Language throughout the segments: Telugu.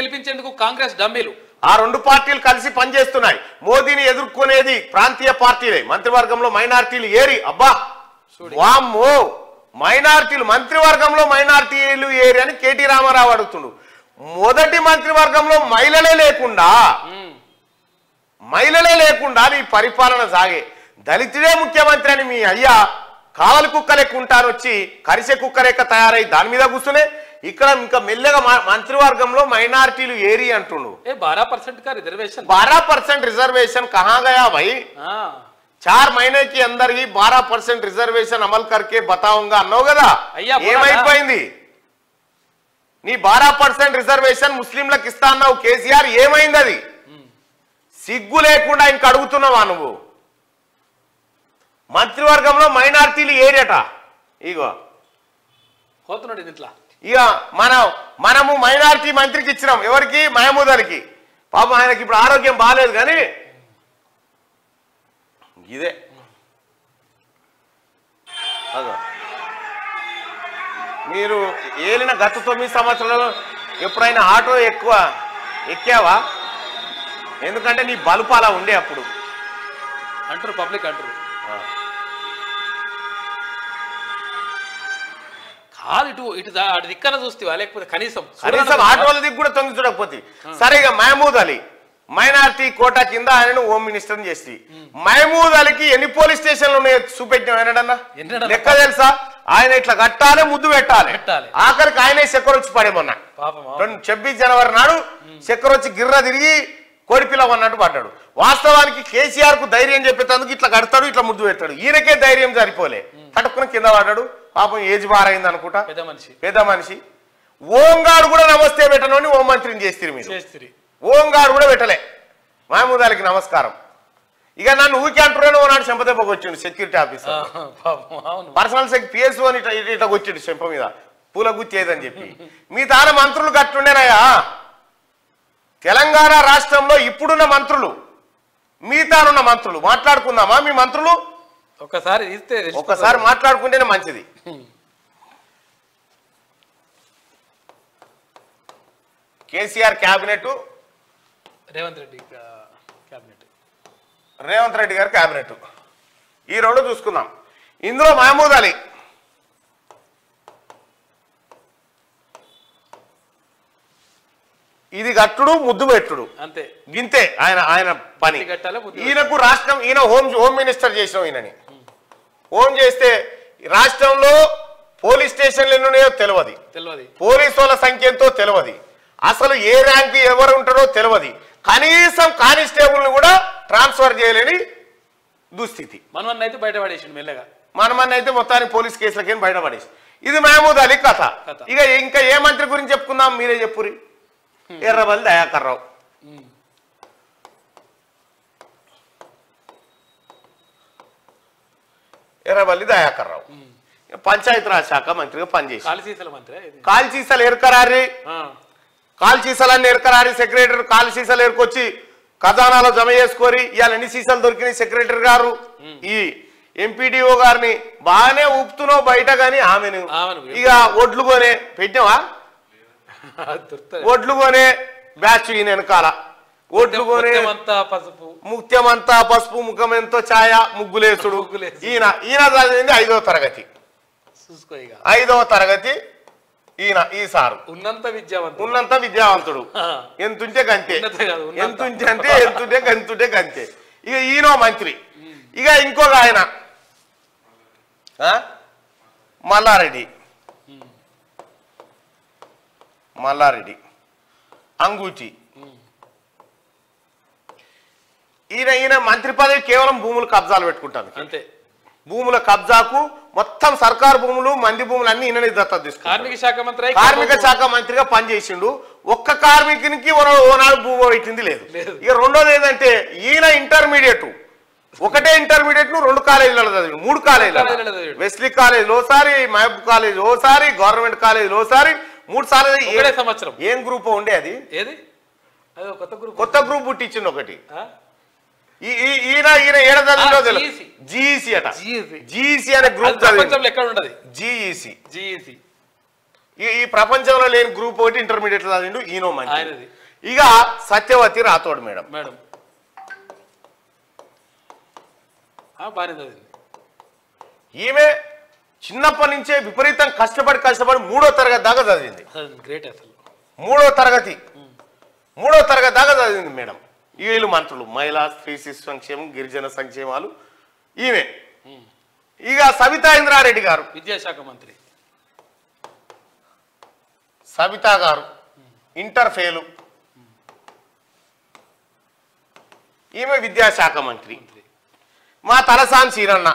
గెలిపించేందుకు కాంగ్రెస్ డమ్మీలు ఆ రెండు పార్టీలు కలిసి పనిచేస్తున్నాయి మోదీని ఎదుర్కొనేది ప్రాంతీయ పార్టీలే మంత్రివర్గంలో మైనార్టీలు ఏరి అబ్బా వామ్మో మైనార్టీలు మంత్రివర్గంలో మైనార్టీలు ఏరి అని కేటీ రామారావు అడుగుతుండు మొదటి మంత్రివర్గంలో మహిళలే లేకుండా ఉమ్, మహిళలే లేకుండా నీ పరిపాలన సాగే దళితుడే ముఖ్యమంత్రి అని మీ అయ్యా కావలి కుక్క లెక్క ఉంటారు వచ్చి కరిసె కుక్క లెక్క తయారై దాని మీద కూర్చునే ఇక్కడ ఇంకా మెల్లగా మా- మంత్రివర్గంలో మైనార్టీలు ఏరి అంటుండు ఏ బారా పర్సెంట్ కా రిజర్వేషన్ बारह परसेंट रिजर्वेशन कहाँ गया भाई ఆ, चार महीने के अंदर ही बारह परसेंट रिजर्वेशन अमल करके बताऊंगा అన్నావు కదా అయ్యా, పోరాడా? ఏమైపోయింది నీ బారా పర్సెంట్ రిజర్వేషన్ ముస్లింలకు ఇస్తా అన్నావు కేసీఆర్ ఏమైంది అది సిగ్గు లేకుండా ఇంక అడుగుతున్నావా నువ్వు మంత్రివర్గంలో మైనార్టీలు ఏరియట ఇగో పోతున్నాడు దీంట్లో ఇక మనం మనము మైనారిటీ మంత్రికి ఇచ్చినాం ఎవరికి మహమూద్ అలీకి పాపం ఆయనకి ఇప్పుడు ఆరోగ్యం బాగాలేదు కానీ ఇదే అదో మీరు ఏలిన గత తొమ్మిది సంవత్సరాలు ఎప్పుడైనా ఆటో ఎక్కువ ఎక్కావా ఎందుకంటే నీ బలుపు అలా ఉండే అప్పుడు అంటారు పబ్లిక్ అంటారు కాదు ఇటు ఇటు దా- అటు దిక్కన చూస్తేవా లేకపోతే కనీసం కనీసం చూడాలనుకుంటున్నావా? ఆటోల దిక్కు కూడా తొంగి చూడకపోతే సరే ఇక మహమూద్ అలీ మైనార్టీ కోటా కింద ఆయనను హోమ్ మినిస్టర్ చేసి మహమూద్ అలీకి ఎన్ని పోలీస్ స్టేషన్లు ఉన్నాయో చూపెట్టాం ఏనాడన్నా ఎన్నడన్నా? లెక్క తెలుసా ఆయన ఇట్లా కట్టాలి ముద్దు పెట్టాలి పెట్టాలి. ఆఖరికి ఆయనే చక్కెర వచ్చి పడేమన్నా పాపం ఆ. రెండు ఛబ్బీస్ జనవరి నాడు చక్కెర వచ్చి గిర్ర తిరిగి కోడిపిల్ల అన్నట్టు పడ్డాడు వాస్తవానికి కేసీఆర్ కు ధైర్యం చెప్పేందుకు ఇట్లా కడతాడు ఇట్లా ముద్దు పెట్టాడు ఈయనకే ధైర్యం సరిపోలే కట్టుకుని కింద పడ్డాడు పాపం ఏజ్ బారైంది అనుకుంటా పెద్ద మనిషి పెద్ద మనిషి ఓంగాడు కూడా నమస్తే పెట్టను అని ఓం మంత్రిని చేస్తారు మీరు చేస్తిరి ఓంగాడు కూడా పెట్టలే మహమూద్ అలీకి నమస్కారం ఇక నన్ను ఊరికి అంటున్నాను నాడు చెంపదెబ్బకి వచ్చిండు సెక్యూరిటీ ఆఫీసర్ ఆ, పాపం అవును పర్సనల్ సెక్ పిఎస్ అని ఇట్లా ఇట్లా ఇట్లా వచ్చిండు చెంప మీద పూల గుత్తి ఏదని చెప్పి మీ తాన మంత్రులు గట్టుండేనయ్యా తెలంగాణ రాష్ట్రంలో ఇప్పుడున్న మంత్రులు మీ తానున్న మంత్రులు మాట్లాడుకుందామా మీ మంత్రులు ఒక్కసారి ఇస్తే తెలిసిపోతుంది. ఒక్కసారి మాట్లాడుకుంటేనే మంచిది కేసీఆర్ క్యాబినెట్ రేవంత్ రెడ్డి క్యాబినెట్ రేవంత్ రెడ్డి గారి క్యాబినెట్ ఈ రెండు చూసుకుందాం ఇందులో మహమూద్ అలీ ఇది గట్టుడు ముద్దు పెట్టుడు అంతే గింతే ఆయన ఆయన పని ఇది కట్టాలి, ముద్దు ఈయనకు రాష్ట్రం ఈయన హోమ్ హోమ్ మినిస్టర్ చేసినాం ఈయనని హోమ్ చేస్తే రాష్ట్రంలో పోలీస్ స్టేషన్లు ఎన్ని ఉన్నాయో తెలియదు తెలియదు పోలీసు వాళ్ళ సంఖ్య ఎంతో తెలియదు అసలు ఏ ర్యాంక్ ఎవరు ఉంటారో తెలియదు కనీసం కానిస్టేబుల్ని కూడా ట్రాన్స్ఫర్ చేయలేని దుస్థితి మనవన్న అయితే బయటపడేసిండు మెల్లగా మనమన్న అయితే మొత్తానికి పోలీస్ కేసులకేం బయటపడేసి ఇది మహమూద్ అలీ కథ కథ. ఇక ఇంకా ఏ మంత్రి గురించి చెప్పుకుందాం మీరే చెప్పురి ఎర్రబల్లి దయాకర్ రావు ఉమ్. ఎర్రబల్లి దయాకర్ రావు పంచాయతీరాజ్ శాఖ మంత్రిగా పనిచేసి కాళీసీసల మంత్రి ఇది. కాల్చీసలు ఎరకరారి ఆ, కాల్ సీసాలన్నీ ఎరకరారి సెక్రటరీ కాల్ సీసాలు ఎరుకొచ్చి ఖజానాలో జమ చేసుకొని ఇవాళ ఎన్ని సీసాలు దొరికినాయి సెక్రటరీ గారు ఈ ఎంపీడీఓ గారిని బాగానే ఊపుతున్నావు బయట గాని ఆమెను ఆమెను. ఇక ఒడ్లు కొనే పెట్టావా దొరుకుతది. ఒడ్లు కొనే బ్యాచ్ ఈయన వెనకాల ఒడ్లు కొనే మొత్తమంతా పసుపు ముఖ్యమంతా పసుపు ముఖం ఎంతో ఛాయ ముగ్గులేసుడు ముగ్గులేసుడు. ఈయన ఈయన చదివింది ఐదవ తరగతి చూసుకో ఇక ఐదవ తరగతి ఈయన ఈ సారు ఉన్నంత విద్యావంతుడు ఉన్నంత విద్యావంతుడు ఆ. ఎంతుంటే గంతే ఉన్నత కాదు, ఉన్నంత. ఎంతుంటే అంటే ఎంతుంటే గంతుంటే గంతే ఇక ఈయన మంత్రి ఇక ఇంకొక ఆయన ఆ? మల్లారెడ్డి మల్లారెడ్డి అంగూచి ఈయన ఈయన మంత్రి పదవి కేవలం భూములు కబ్జాలు పెట్టుకుంటాను అంతే భూముల కబ్జాకు మొత్తం సర్కారు భూములు మంది భూములు అన్ని ఈయన దత్తత తీసుకుంటాడు కార్మిక శాఖ మంత్రి అయి కార్మిక శాఖ మంత్రిగా పనిచేసిండు ఒక్క కార్మికునికి ఓ- ఓనాడు భూమి పెట్టింది లేదు లేదు. ఇక రెండోది ఏంటంటే ఈయన ఇంటర్మీడియట్ ఒకటే ఇంటర్మీడియట్ ను రెండు కాలేజీలలో చదివి మూడు కాలేజీలలో కాలేజీలు చదివాడు. వెస్లీ కాలేజ్ ఓసారి మహబూబ్ కాలేజ్ ఓసారి గవర్నమెంట్ కాలేజ్ ఓసారి మూడు సార్లు ఒకటే సంవత్సరం ఏం గ్రూప్ ఉండే అది ఏది అది ఒక కొత్త గ్రూప్ కొత్త గ్రూప్ పుట్టించింది ఒకటి ఆ? ఈ- ఈ- ఈయన ఈయన ఏడ చదివిందో ఆ, తెలియదు GEC. జీఈసీ అట GEC. జీఈసీ అనే అది గ్రూప్ చదివింది ప్రపంచంలో ఎక్కడ ఉండదు జీఈసీ జీఈసీ ఈ ఈ ప్రపంచంలో లేని గ్రూప్ ఒకటి ఇంటర్మీడియట్ చదివిండు ఈనో మంచి ఆయనది ఇక సత్యవతి రాథోడ్ మేడం మేడం ఆ, బాగానే చదివింది ఈమె చిన్నప్పటి నుంచే విపరీతం కష్టపడి కష్టపడి మూడో తరగతి దాకా చదివింది అసలు గ్రేట్ అసలు మూడో తరగతి మూడో తరగతి దాకా చదివింది మేడం వీళ్ళు మంత్రులు మహిళా స్త్రీ శిశు సంక్షేమం గిరిజన సంక్షేమాలు ఈమె ఇక సబితా ఇంద్రారెడ్డి గారు విద్యాశాఖ మంత్రి సబితా గారు ఇంటర్ ఫెయిలు ఈమె విద్యాశాఖ మంత్రి మంత్రి మా తలసాని సీరన్న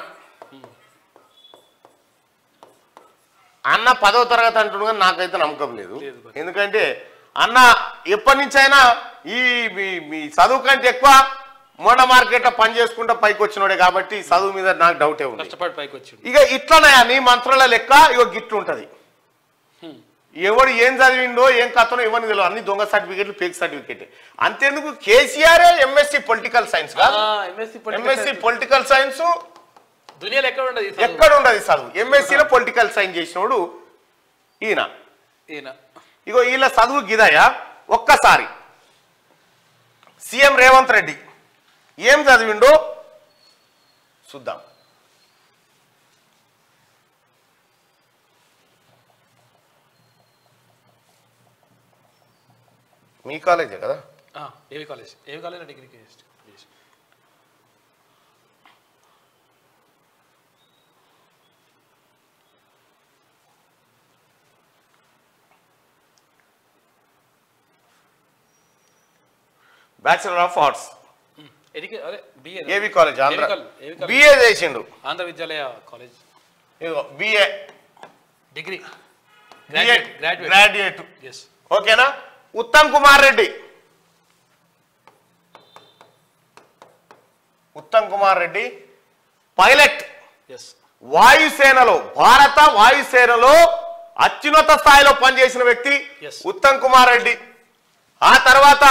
అన్న పదవ తరగతి అంటుండు కానీ నాకైతే నమ్మకం లేదు లేదు మరి. ఎందుకంటే అన్న ఎప్పటి నుంచైనా ఈ మీ- మీ చదువు కంటే ఎక్కువ మొండ మార్కెట్లో పని చేసుకుంటా పైకి వచ్చినోడే కాబట్టి చదువు మీద నాకు డౌటే ఉంది కష్టపడి పైకి వచ్చిండు ఇక ఇట్లనే నీ మంత్రుల లెక్క ఇక గిట్లు ఉంటది హ్మ్. ఎవడు ఏం చదివిండో ఏం కథనో ఇవ్వని తెలియదు అన్ని దొంగ సర్టిఫికెట్లు ఫేక్ సర్టిఫికెట్ అంతేందుకు కేసీఆర్ ఎంఎస్సి పొలిటికల్ సైన్స్ కాదు ఎంఎస్సి ఎంఎస్సి పొలిటికల్ సైన్స్ దునియాలో ఎక్కడ ఉండదు ఈ చదువు. ఎక్కడ ఉండదు చదువు ఎంఎస్సీలో పొలిటికల్ సైన్స్ చేసినోడు ఈయన ఈయన ఇగో వీళ్ళ చదువు గిదయా ఒక్కసారి సీఎం రేవంత్ రెడ్డి ఏం చదివిండో చూద్దాం మీ కాలేజే కదా ఆ, ఏవి కాలేజ్ ఏవి కాలేజ్ డిగ్రీకి చేసి బ్యాచిలర్ ఆఫ్ ఆర్ట్స్ ఎదికి అదే BA AV college Andhra AV college, ఏవి కాలేజ్? బిఏ చేసిండు ఆంధ్ర విద్యాలయ కాలేజ్ ఇగో BA degree BA graduate graduate graduate yes ఓకేనా ఉత్తమ్ కుమార్ రెడ్డి ఉత్తమ్ కుమార్ రెడ్డి పైలట్ ఎస్ వాయుసేనలో భారత వాయుసేనలో అత్యున్నత స్థాయిలో పనిచేసిన వ్యక్తి Yes. ఉత్తమ్ కుమార్ రెడ్డి ఆ తర్వాత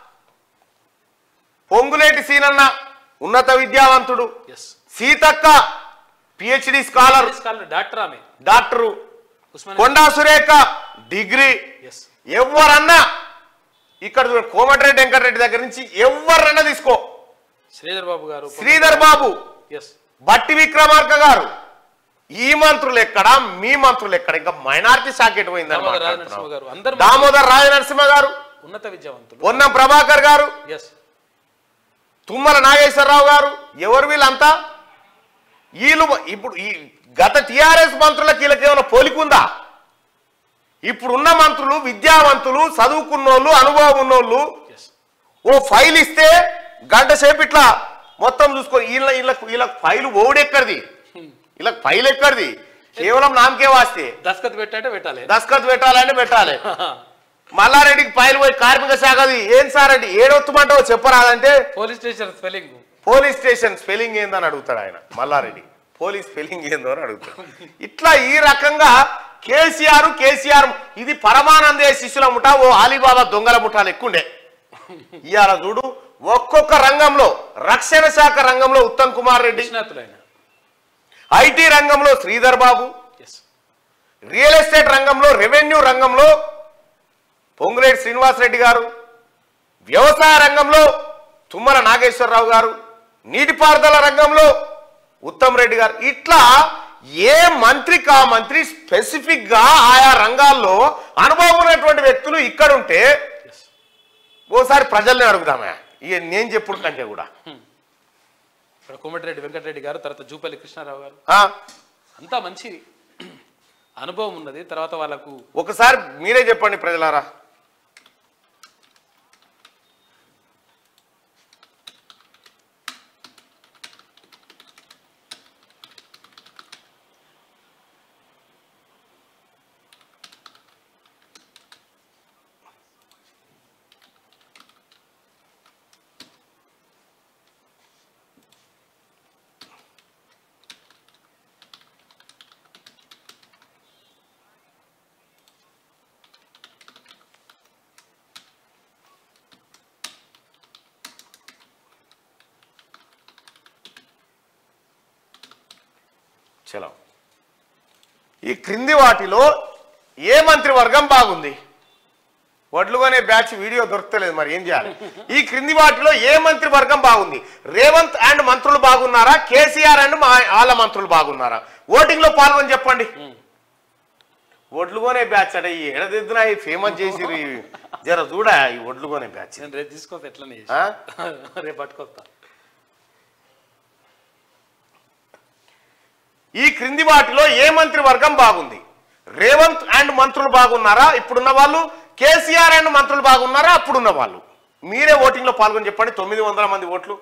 పొంగులేటి సీనన్న ఉన్నత విద్యావంతుడు yes Seethakka PhD scholar scholar doctor ఆమె doctor Osman Konda Surekha degree yes ఎవరన్నా ఇక్కడ చూడు, కోమటిరెడ్డి వెంకటరెడ్డి దగ్గర నుంచి ఎవరన్నా తీసుకో శ్రీధర్ బాబు గారు శ్రీధర్ బాబు ఎస్ బట్టి విక్రమార్క గారు ఈ మంత్రులు ఎక్కడ మీ మంత్రులు ఎక్కడ ఇంకా మైనార్టీ శాఖ ఎటు పోయిందని దామోదర్ రాజ మాట్లాడుతున్నాం. నరసింహ గారు అందరు దామోదర్ రాజ నరసింహ గారు ఉన్నత విద్యావంతులు పొన్నం ప్రభాకర్ గారు ఎస్ తుమ్మల నాగేశ్వరరావు గారు ఎవరు వీళ్ళంతా వీళ్ళు ఇప్పుడు ఈ గత టిఆర్ఎస్ మంత్రులకి వీళ్ళకి ఏమైనా పోలికుందా ఇప్పుడున్న మంత్రులు విద్యావంతులు చదువుకున్నోళ్ళు అనుభవం ఉన్నోళ్ళు ఎస్ ఓ ఫైల్ ఇస్తే గంట సేపు ఇట్లా మొత్తం చూసుకో వీళ్ళ వీళ్ళకి వీళ్ళకి ఫైల్ ఓడెక్కడిది వీళ్ళకి ఫైల్ ఎక్కడిది కేవలం నామకే వాస్తే దస్కత్ పెట్టంటే పెట్టాలి దస్కత్ పెట్టాలంటే పెట్టాలి మల్లారెడ్డికి ఫైల్ పోయి కార్మిక శాఖది ఏం సార్ అంటే ఏడొత్తుమంటావో చెప్పరాదంటే police station spelling police station spelling ఏందని అడుగుతాడు ఆయన మల్లారెడ్డి పోలీస్ స్పెల్లింగ్ ఏందో అని అడుగుతాడు ఇట్లా ఈ రకంగా కేసీఆర్ కేసీఆర్ ఇది పరమానందే శిష్యుల ముఠ ఓ అలీబాబా దొంగల ముఠాలు ఎక్కుండే ఇవాళ చూడు ఒక్కొక్క రంగంలో రక్షణ శాఖ రంగంలో ఉత్తమ్ కుమార్ రెడ్డి నిష్ణాతులు ఆయన ఐటీ రంగంలో Sridhar Babu yes real estate రంగంలో రెవెన్యూ రంగంలో పొంగులేటి శ్రీనివాసరెడ్డి గారు వ్యవసాయ రంగంలో తుమ్మల నాగేశ్వరరావు గారు నీటిపారుదల రంగంలో ఉత్తమ్ రెడ్డి గారు ఇట్లా ఏ మంత్రి కా మంత్రి స్పెసిఫిక్ గా ఆయా రంగాల్లో అనుభవం ఉన్నటువంటి వ్యక్తులు ఇక్కడ ఉంటే ఎస్ ఓసారి ప్రజల్ని అడుగుదామే ఇక నేను చెప్పుడు కంటే కూడా ఇక్కడ కోమటిరెడ్డి వెంకటరెడ్డి గారు తర్వాత జూపల్లి కృష్ణారావు గారు ఆ, అంతా మంచి అనుభవం ఉన్నది తర్వాత వాళ్ళకు ఒకసారి మీరే చెప్పండి ప్రజలారా చలో ఈ క్రింది వాటిలో ఏ మంత్రివర్గం బాగుంది వడ్లుగానే బ్యాచ్ వీడియో దొరకలేదు మరి ఏం చేయాలి ఈ క్రింది వాటిలో ఏ మంత్రివర్గం బాగుంది రేవంత్ అండ్ మంత్రులు బాగున్నారా కేసీఆర్ అండ్ మా వాళ్ళ మంత్రులు బాగున్నారా ఓటింగ్ లో పాల్గొని చెప్పండి ఒడ్లుగోనే బ్యాచ్ అంటే ఈ ఎడదిద్దున ఈ ఫేమస్ చేసిరు ఈ జర చూడ ఈ ఒడ్లుగోనే బ్యాచ్ నేను రేపు తీసుకొస్తా ఎట్లనే చేసి. ఆ? రేపు పట్టుకొస్తా ఈ క్రింది వాటిలో ఏ మంత్రివర్గం బాగుంది రేవంత్ అండ్ మంత్రులు బాగున్నారా ఇప్పుడున్న వాళ్ళు కేసీఆర్ అండ్ మంత్రులు బాగున్నారా అప్పుడున్న వాళ్ళు మీరే ఓటింగ్ లో పాల్గొని చెప్పండి తొమ్మిది వందల మంది ఓట్లు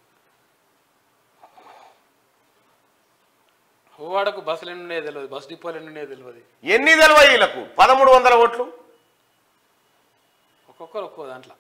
హోవాడకు బస్సులు ఎన్ని ఉన్నాయో తెలియదు బస్ డిపోలు ఎన్ని ఉన్నాయో తెలియదు ఎన్ని తెలివై వీళ్ళకు పదమూడు వందల ఓట్లు ఒక్కొక్కరు ఒక్కో దాంట్లో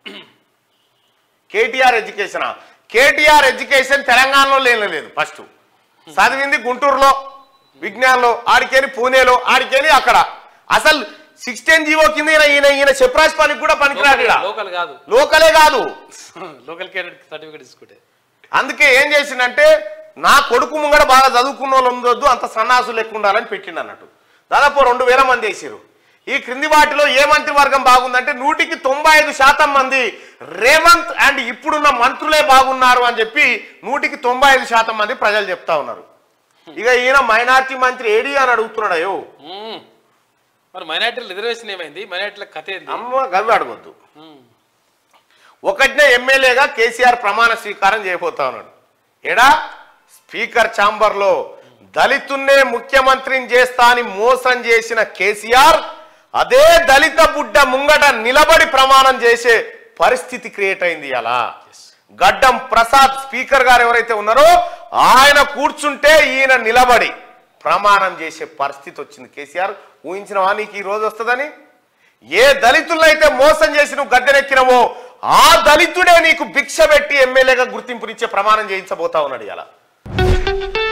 కేటీఆర్ ఎడ్యుకేషన్ కేటీఆర్ ఎడ్యుకేషన్ తెలంగాణలో లేనే లేదు ఫస్ట్ చదివింది గుంటూరులో విజ్ఞాన్లో ఆడికేని పూణేలో ఆడికేని అక్కడ అసలు సిక్స్టీన్ జీవో కింద ఈయన ఈయన ఈయన చెప్రాజ్ పనికి కూడా పనికిరాడు ఈడ. లోకల్ కాదు లోకలే కాదు లోకల్ క్యాండిడేట్ సర్టిఫికేట్ తీసుకుంటే అందుకే ఏం చేసిండంటే నా కొడుకు ముంగడ బాగా చదువుకున్న వాళ్ళు ఉండొద్దు అంత సన్నాసులు ఎక్కువ ఉండాలని పెట్టిండు అన్నట్టు దాదాపు రెండు వేల మంది వేసారు ఈ క్రింది వాటిలో ఏ మంత్రివర్గం బాగుందంటే నూటికి తొంభై ఐదు శాతం మంది రేవంత్ అండ్ ఇప్పుడున్న మంత్రులే బాగున్నారు అని చెప్పి నూటికి తొంభై ఐదు శాతం మంది ప్రజలు చెప్తా ఉన్నారు ఇక ఈయన మైనార్టీ మంత్రి ఏడి అని అడుగుతున్నాడు అయ్యో మ్మ్. మరి మైనార్టీల రిజర్వేషన్ ఏమైంది మైనార్టీల కథ ఏంది అమ్మ గవి అడగొద్దు మ్మ్. ఒకటినే ఎమ్మెల్యేగా కేసీఆర్ ప్రమాణ స్వీకారం చేయబోతా ఉన్నాడు ఎడా స్పీకర్ ఛాంబర్లో దళితున్నే ముఖ్యమంత్రిని చేస్తా అని మోసం చేసిన కేసీఆర్ అదే దళిత బుడ్డ ముంగట నిలబడి ప్రమాణం చేసే పరిస్థితి క్రియేట్ అయింది అలా గడ్డం ప్రసాద్ స్పీకర్ గారు ఎవరైతే ఉన్నారో ఆయన కూర్చుంటే ఈయన నిలబడి ప్రమాణం చేసే పరిస్థితి వచ్చింది కేసీఆర్ ఊహించినవా నీకు ఈ రోజు వస్తుందని ఏ దళితులైతే మోసం చేసి నువ్వు గద్దెనెక్కినవో ఆ దళితుడే నీకు భిక్ష పెట్టి ఎమ్మెల్యేగా గుర్తింపునిచ్చే ప్రమాణం చేయించబోతా ఉన్నాడు ఇలా